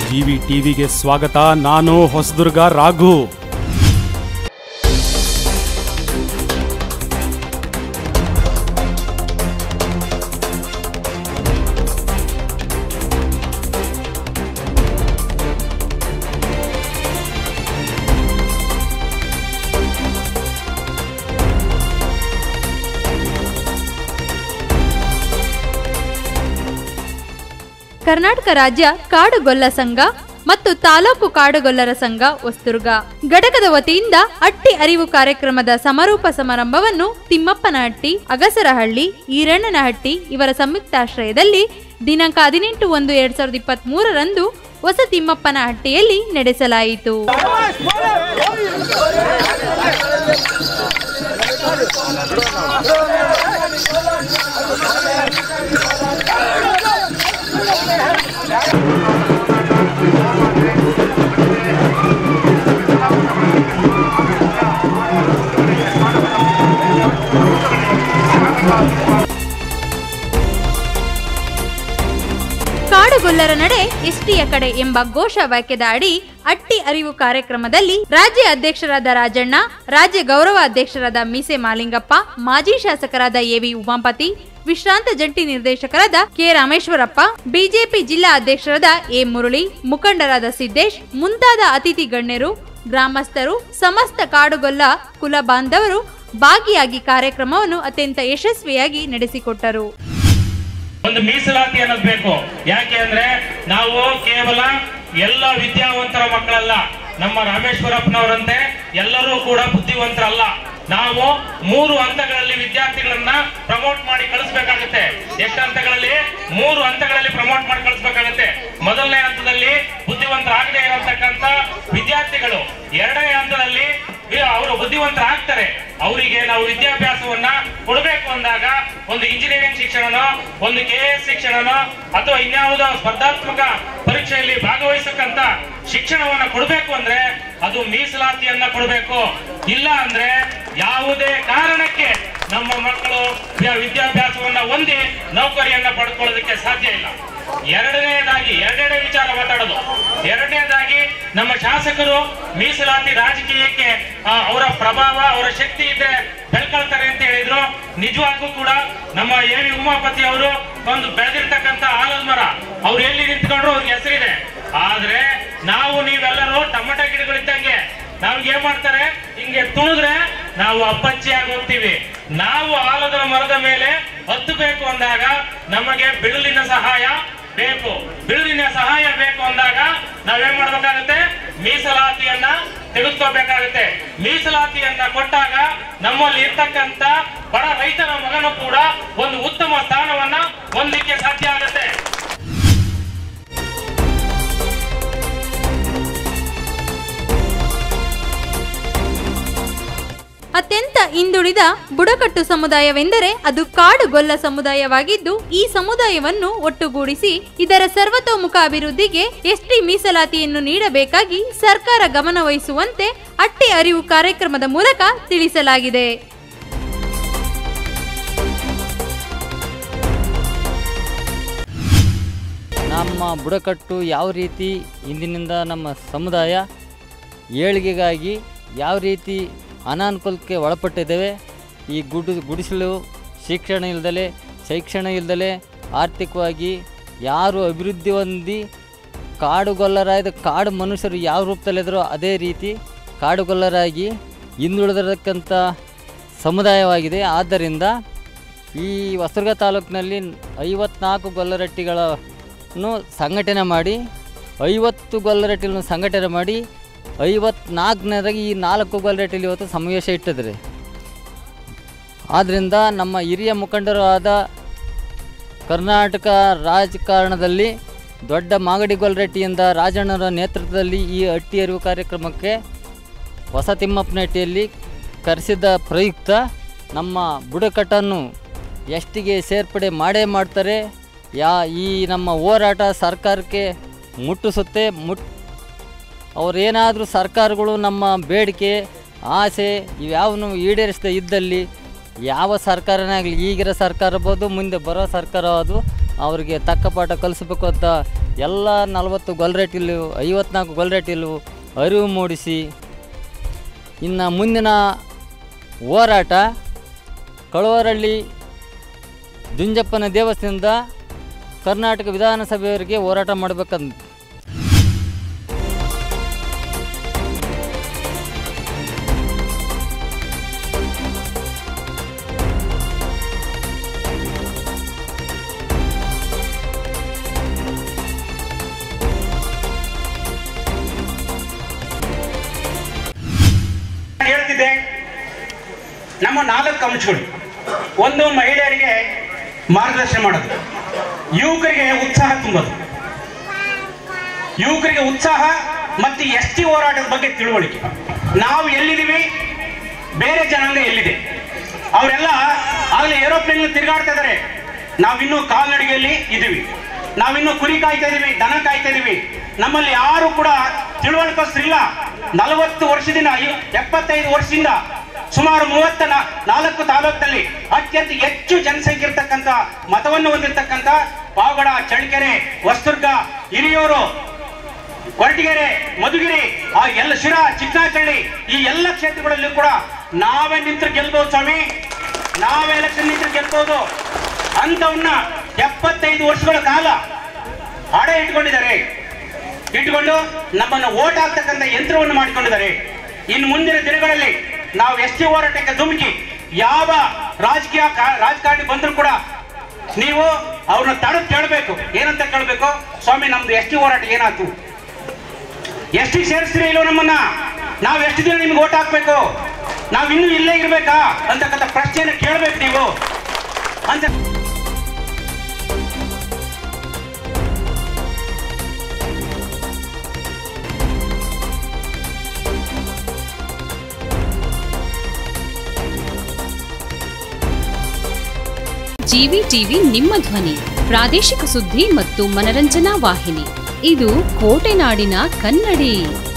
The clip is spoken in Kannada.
ಜಿವಿ ಟಿವಿಗೆ ಸ್ವಾಗತ ನಾನು ಹೊಸದುರ್ಗ ರಾಘು ಕರ್ನಾಟಕ ರಾಜ್ಯ ಕಾಡುಗೊಲ್ಲ ಸಂಘ ಮತ್ತು ತಾಲೂಕು ಕಾಡುಗೊಲ್ಲರ ಸಂಘ ಹೊಸದುರ್ಗ ಘಟಕದ ವತಿಯಿಂದ ಅಟ್ಟಿ ಅರಿವು ಕಾರ್ಯಕ್ರಮದ ಸಮಾರೋಪ ಸಮಾರಂಭವನ್ನು ತಿಮ್ಮಪ್ಪನಹಟ್ಟಿ ಅಗಸರಹಳ್ಳಿ ಈರಣ್ಣನಹಟ್ಟಿ ಇವರ ಸಂಯುಕ್ತಾಶ್ರಯದಲ್ಲಿ ದಿನಾಂಕ ಹದಿನೆಂಟು ಒಂದು ಎರಡ್ ಸಾವಿರದ ಇಪ್ಪತ್ತ್ ಮೂರರಂದು ಹೊಸ ತಿಮ್ಮಪ್ಪನಹಟ್ಟಿಯಲ್ಲಿ ನಡೆಸಲಾಯಿತು ಕಾಡುಗೊಲ್ಲರ ನಡೆ ಎಸ್ಟಿಯ ಕಡೆ ಎಂಬ ಘೋಷ ವಾಕ್ಯದ ಅಡಿ ಅಟ್ಟಿ ಅರಿವು ಕಾರ್ಯಕ್ರಮದಲ್ಲಿ ರಾಜ್ಯ ಅಧ್ಯಕ್ಷರಾದ ರಾಜಣ್ಣ ರಾಜ್ಯ ಗೌರವ ಅಧ್ಯಕ್ಷರಾದ ಮೀಸೆ ಮಾಲಿಂಗಪ್ಪ ಮಾಜಿ ಶಾಸಕರಾದ ಎವಿ ಉಮಾಪತಿ ವಿಶ್ರಾಂತ ಜಂಟಿ ನಿರ್ದೇಶಕರಾದ ಕೆ ರಾಮೇಶ್ವರಪ್ಪ ಬಿಜೆಪಿ ಜಿಲ್ಲಾ ಅಧ್ಯಕ್ಷರಾದ ಎ ಮುರಳಿ ಮುಖಂಡರಾದ ಸಿದ್ದೇಶ್ ಮುಂತಾದ ಅತಿಥಿ ಗಣ್ಯರು ಗ್ರಾಮಸ್ಥರು ಸಮಸ್ತ ಕಾಡುಗೊಲ್ಲ ಕುಲ ಬಾಂಧವರು ಭಾಗಿಯಾಗಿ ಕಾರ್ಯಕ್ರಮವನ್ನು ಅತ್ಯಂತ ಯಶಸ್ವಿಯಾಗಿ ನಡೆಸಿಕೊಟ್ಟರು ಒಂದು ಮೀಸಲಾತಿ ಅನ್ನೋದು ಬೇಕು ಯಾಕೆ ಅಂದ್ರೆ ನಾವು ಕೇವಲ ಎಲ್ಲ ವಿದ್ಯಾವಂತರ ಮಕ್ಕಳಲ್ಲ ನಮ್ಮ ರಾಮೇಶ್ವರಪ್ಪನವರಂತೆ ಎಲ್ಲರೂ ಕೂಡ ಬುದ್ಧಿವಂತರಲ್ಲ ನಾವು ಮೂರು ಹಂತಗಳಲ್ಲಿ ವಿದ್ಯಾರ್ಥಿಗಳನ್ನ ಪ್ರಮೋಟ್ ಮಾಡಿ ಕಳಿಸ್ಬೇಕಾಗುತ್ತೆ ಎಷ್ಟು ಹಂತಗಳಲ್ಲಿ ಮೂರು ಹಂತಗಳಲ್ಲಿ ಪ್ರಮೋಟ್ ಮಾಡಿ ಕಳಿಸ್ಬೇಕಾಗುತ್ತೆ ಮೊದಲನೇ ಹಂತದಲ್ಲಿ ಬುದ್ಧಿವಂತರಾಗದೇ ಇರತಕ್ಕಂತ ವಿದ್ಯಾರ್ಥಿಗಳು ಎರಡನೇ ಹಂತದಲ್ಲಿ ಅವರು ಬುದ್ಧಿವಂತರಾಗ್ತಾರೆ ಅವರಿಗೆ ನಾವು ವಿದ್ಯಾಭ್ಯಾಸವನ್ನ ಕೊಡಬೇಕು ಅಂದಾಗ ಒಂದು ಇಂಜಿನಿಯರಿಂಗ್ ಶಿಕ್ಷಣನೋ ಒಂದು ಕೆ ಎಸ್ ಶಿಕ್ಷಣನೋ ಅಥವಾ ಇನ್ಯಾವುದೋ ಸ್ಪರ್ಧಾತ್ಮಕ ಪರೀಕ್ಷೆಯಲ್ಲಿ ಭಾಗವಹಿಸಕ್ಕಂತ ಶಿಕ್ಷಣವನ್ನ ಕೊಡಬೇಕು ಅಂದ್ರೆ ಅದು ಮೀಸಲಾತಿಯನ್ನ ಕೊಡಬೇಕು ಇಲ್ಲ ಅಂದ್ರೆ ಯಾವುದೇ ಕಾರಣಕ್ಕೆ ನಮ್ಮ ಮಕ್ಕಳು ವಿ- ವಿದ್ಯಾಭ್ಯಾಸವನ್ನ ಹೊಂದಿ ನೌಕರಿಯನ್ನ ಪಡ್ಕೊಳ್ಳೋದಕ್ಕೆ ಸಾಧ್ಯ ಇಲ್ಲ ಎರಡನೇದಾಗಿ ಎರಡೆರಡೇ ವಿಚಾರ ಮಾತಾಡೋದು ಎರಡನೇದಾಗಿ ನಮ್ಮ ಶಾಸಕರು ಮೀಸಲಾತಿ ರಾಜಕೀಯಕ್ಕೆ ಆ, ಅವರ ಪ್ರಭಾವ ಅವರ ಶಕ್ತಿ ಇದ್ರೆ ಬೆಳ್ಕೊಳ್ತಾರೆ ಅಂತ ಹೇಳಿದ್ರು ನಿಜವಾಗೂ ಕೂಡ ನಮ್ಮ ಎ ವಿ ಉಮಾಪತಿ ಅವರು ಒಂದು ಬೆಳೆದಿರ್ತಕ್ಕಂತ ಆಲದ ಮರ ಅವ್ರು ಎಲ್ಲಿ ನಿಂತ್ಕೊಂಡ್ರು ಅವ್ರಿಗೆ ಹೆಸರಿದೆ ಆದ್ರೆ ನಾವು ನೀವೆಲ್ಲರೂ ಟೊಮೆಟೊ ಗಿಡಗಳಿದ್ದಂಗೆ ನಾವು ಏನ್ ಮಾಡ್ತಾರೆ ಹಿಂಗೆ ತುಳಿದ್ರೆ ನಾವು ಅಪ್ಪಚ್ಚಿಯಾಗಿ ಹೋಗ್ತೀವಿ ನಾವು ಆಲದ ಮರದ ಮೇಲೆ ಹತ್ತಬೇಕು ಅಂದಾಗ ನಮಗೆ ಬಿಳುಲಿನ ಸಹಾಯ ಬೇಕು ಬಿಳುಲಿನ ಸಹಾಯ ಬೇಕು ಅಂದಾಗ ನಾವೇನ್ ಮಾಡ್ಬೇಕಾಗತ್ತೆ ಮೀಸಲಾತಿಯನ್ನ ತೆಗೆದುಕೋಬೇಕಾಗುತ್ತೆ ಮೀಸಲಾತಿಯನ್ನ ಕೊಟ್ಟಾಗ ನಮ್ಮಲ್ಲಿ ಇರ್ತಕ್ಕಂತ ಬಡ ರೈತನ ಮಗನು ಕೂಡ ಒಂದು ಉತ್ತಮ ಸ್ಥಾನವನ್ನ ಹೊಂದಲಿಕ್ಕೆ ಸಾಧ್ಯ ಆಗುತ್ತೆ ಅತ್ಯಂತ ಹಿಂದುಳಿದ ಬುಡಕಟ್ಟು ಸಮುದಾಯವೆಂದರೆ ಅದು ಕಾಡುಗೊಲ್ಲ ಸಮುದಾಯವಾಗಿದ್ದು ಈ ಸಮುದಾಯವನ್ನು ಒಟ್ಟುಗೂಡಿಸಿ ಇದರ ಸರ್ವತೋಮುಖ ಅಭಿವೃದ್ಧಿಗೆ ಎಸ್ಟಿ ಮೀಸಲಾತಿಯನ್ನು ನೀಡಬೇಕಾಗಿ ಸರ್ಕಾರ ಗಮನ ವಹಿಸುವಂತೆ ಅಟ್ಟಿ ಅರಿವು ಕಾರ್ಯಕ್ರಮದ ಮೂಲಕ ತಿಳಿಸಲಾಗಿದೆ ನಮ್ಮ ಬುಡಕಟ್ಟು ಯಾವ ರೀತಿ ಇಂದಿನಿಂದ ನಮ್ಮ ಸಮುದಾಯ ಏಳಿಗೆಗಾಗಿ ಯಾವ ರೀತಿ ಅನಾನುಕೂಲಕ್ಕೆ ಒಳಪಟ್ಟಿದ್ದೇವೆ ಈ ಗುಡು ಗುಡಿಸಲು ಶಿಕ್ಷಣ ಇಲ್ದಲೆ ಶಿಕ್ಷಣ ಇಲ್ದಲೆ ಆರ್ಥಿಕವಾಗಿ ಯಾರು ಅಭಿವೃದ್ಧಿ ಹೊಂದಿ ಕಾಡುಗೊಲ್ಲರಾದ ಕಾಡು ಮನುಷ್ಯರು ಯಾವ ರೂಪದಲ್ಲಿದ್ದರೋ ಅದೇ ರೀತಿ ಕಾಡುಗೊಲ್ಲರಾಗಿ ಹಿಂದುಳಿದಿರತಕ್ಕಂಥ ಸಮುದಾಯವಾಗಿದೆ ಆದ್ದರಿಂದ ಈ ಹೊಸದುರ್ಗ ತಾಲೂಕಿನಲ್ಲಿ ಐವತ್ನಾಲ್ಕು ಗೊಲ್ಲರಟ್ಟಿಗಳನ್ನು ಸಂಘಟನೆ ಮಾಡಿ ಐವತ್ತು ಗೊಲ್ಲರಟ್ಟಿಗಳನ್ನು ಸಂಘಟನೆ ಮಾಡಿ ಐವತ್ನಾಲ್ಕನೇದಾಗಿ ಈ ನಾಲ್ಕು ಗೊಲ್ಲರಟ್ಟಿಲಿ ಇವತ್ತು ಸಮಾವೇಶ ಇಟ್ಟಿದ್ದಾರೆ ಆದ್ದರಿಂದ ನಮ್ಮ ಹಿರಿಯ ಮುಖಂಡರು ಆದ ಕರ್ನಾಟಕ ರಾಜಕಾರಣದಲ್ಲಿ ದೊಡ್ಡ ಮಾಗಡಿ ಗೊಲ್ಲರಟ್ಟಿಯಿಂದ ರಾಜಣ್ಣರ ನೇತೃತ್ವದಲ್ಲಿ ಈ ಅಟ್ಟಿ ಅರಿವು ಕಾರ್ಯಕ್ರಮಕ್ಕೆ ಹೊಸ ತಿಮ್ಮಪ್ಪನಹಟ್ಟಿಯಲ್ಲಿ ಕರೆಸಿದ ಪ್ರಯುಕ್ತ ನಮ್ಮ ಬುಡಕಟ್ಟನ್ನು ಎಷ್ಟಿಗೆ ಸೇರ್ಪಡೆ ಮಾಡೇ ಮಾಡ್ತಾರೆ ಯಾ ಈ ನಮ್ಮ ಹೋರಾಟ ಸರ್ಕಾರಕ್ಕೆ ಮುಟ್ಟಿಸುತ್ತೆ ಮುಟ್ ಅವರೇನಾದರೂ ಸರ್ಕಾರಗಳು ನಮ್ಮ ಬೇಡಿಕೆ ಆಸೆ ಇವ್ಯಾವನು ಈಡೇರಿಸದೇ ಇದ್ದಲ್ಲಿ ಯಾವ ಸರ್ಕಾರನೇ ಆಗಲಿ ಈಗಿರೋ ಸರ್ಕಾರ ಇರ್ಬೋದು ಮುಂದೆ ಬರೋ ಸರ್ಕಾರ ಅದು ಅವರಿಗೆ ತಕ್ಕ ಪಾಠ ಕಲಿಸ್ಬೇಕು ಅಂತ ಎಲ್ಲ ನಲವತ್ತು ಗೊಲ್ರೇಟಿಲು ಐವತ್ನಾಲ್ಕು ಗೊಲ್ರೇಟಿಲು ಅರಿವು ಮೂಡಿಸಿ ಇನ್ನು ಮುಂದಿನ ಹೋರಾಟ ಕಳುವರಳ್ಳಿ ಜುಂಜಪ್ಪನ ದೇವಸ್ಥಾನದಿಂದ ಕರ್ನಾಟಕ ವಿಧಾನಸಭೆಯವರಿಗೆ ಹೋರಾಟ ಮಾಡಬೇಕಂತ ಹೇಳ್ತಿದ್ದೆ ನಮ್ಮ ನಾಲ್ಕು ಅಂಶಗಳು ಒಂದು ಮಹಿಳೆಯರಿಗೆ ಮಾರ್ಗದರ್ಶನ ಮಾಡೋದು ಯುವಕರಿಗೆ ಉತ್ಸಾಹ ತುಂಬೋದು ಯುವಕರಿಗೆ ಉತ್ಸಾಹ ಮತ್ತು ಎಸ್ ಟಿ ಹೋರಾಟದ ಬಗ್ಗೆ ತಿಳುವಳಿಕೆ ನಾವು ಎಲ್ಲಿದ್ದೀವಿ ಬೇರೆ ಜನಾಂಗ ಎಲ್ಲಿದೆ ಅವರೆಲ್ಲ ಆಗಲೇ ಏರೋಪ್ಲೇನ್ ತಿರುಗಾಡ್ತಾ ಇದ್ದಾರೆ ನಾವಿನ್ನೂ ಕಾಲ್ನಡಿಗೆಯಲ್ಲಿ ಇದ್ದೀವಿ ನಾವಿನ್ನೂ ಕುರಿ ಕಾಯ್ತಾ ಇದೀವಿ ದನ ಕಾಯ್ತಾ ಇದೀವಿ ನಮ್ಮಲ್ಲಿ ಯಾರು ಕೂಡ ತಿಳುವಳಿಕಸ್ರಿಲ್ಲ ನಲವತ್ತು ವರ್ಷದಿಂದ ಐ- ಎಪ್ಪತ್ತೈದು ವರ್ಷದಿಂದ ಸುಮಾರು ಮೂವತ್ತ ನಾ- ನಾಲ್ಕು ತಾಲೂಕಿನಲ್ಲಿ ಅತ್ಯಂತ ಹೆಚ್ಚು ಜನಸಂಖ್ಯೆ ಇರ್ತಕ್ಕಂಥ ಮತವನ್ನು ಹೊಂದಿರತಕ್ಕಂಥ ಪಾವಗಡ ಚಳ್ಳಕೆರೆ ಹೊಸದುರ್ಗ ಹಿರಿಯೂರು ಕೊರಟಗೆರೆ ಮಧುಗಿರಿ ಆ ಎಲ್ಲ ಶಿರಾ ಚಿಕ್ಕನಾಚಳ್ಳಿ ಈ ಎಲ್ಲ ಕ್ಷೇತ್ರಗಳಲ್ಲೂ ಕೂಡ ನಾವೇ ನಿಂತರು ಗೆಲ್ಬಹುದು ಸ್ವಾಮಿ ನಾವೇ ಎಲೆಕ್ಷನ್ ನಿಂತರು ಗೆಲ್ಬಹುದು ಅಂತವನ್ನ ಎಪ್ಪತ್ತೈದು ವರ್ಷಗಳ ಕಾಲ ಹಡೆ ಇಟ್ಕೊಂಡಿದ್ದಾರೆ ಇಟ್ಕೊಂಡು ನಮ್ಮನ್ನು ಓಟ್ ಹಾಕ್ತಕ್ಕಂಥ ಯಂತ್ರವನ್ನು ಮಾಡಿಕೊಂಡಿದ್ದಾರೆ ಇನ್ನು ಮುಂದಿನ ದಿನಗಳಲ್ಲಿ ನಾವು ಎಸ್ ಟಿ ಹೋರಾಟಕ್ಕೆ ಧುಮುಕಿ ಯಾವ ರಾಜಕೀಯ ಕಾ- ರಾಜಕಾರಣಿ ಬಂದರೂ ಕೂಡ ನೀವು ಅವ್ರನ್ನ ತಡೆದು ಕೇಳಬೇಕು ಏನಂತ ಕೇಳಬೇಕು ಸ್ವಾಮಿ ನಮ್ದು ಎಸ್ ಟಿ ಹೋರಾಟ ಏನಾಯ್ತು ಎಷ್ಟಿಗೆ ಸೇರಿಸ್ತೀರಿ ಇಲ್ಲೋ ನಮ್ಮನ್ನ ನಾವು ಎಷ್ಟು ದಿನ ನಿಮ್ಗೆ ಓಟ್ ಹಾಕ್ಬೇಕು ನಾವು ಇನ್ನೂ ಇಲ್ಲೇ ಇರ್ಬೇಕಾ ಅಂತಕ್ಕಂಥ ಪ್ರಶ್ನೆಯನ್ನು ಕೇಳಬೇಕು ನೀವು ಅಂತ ಜಿವಿ ಟಿವಿ ನಿಮ್ಮ ಧ್ವನಿ ಪ್ರಾದೇಶಿಕ ಸುದ್ದಿ ಮತ್ತು ಮನರಂಜನಾ ವಾಹಿನಿ ಇದು ಕೋಟೆನಾಡಿನ ಕನ್ನಡಿ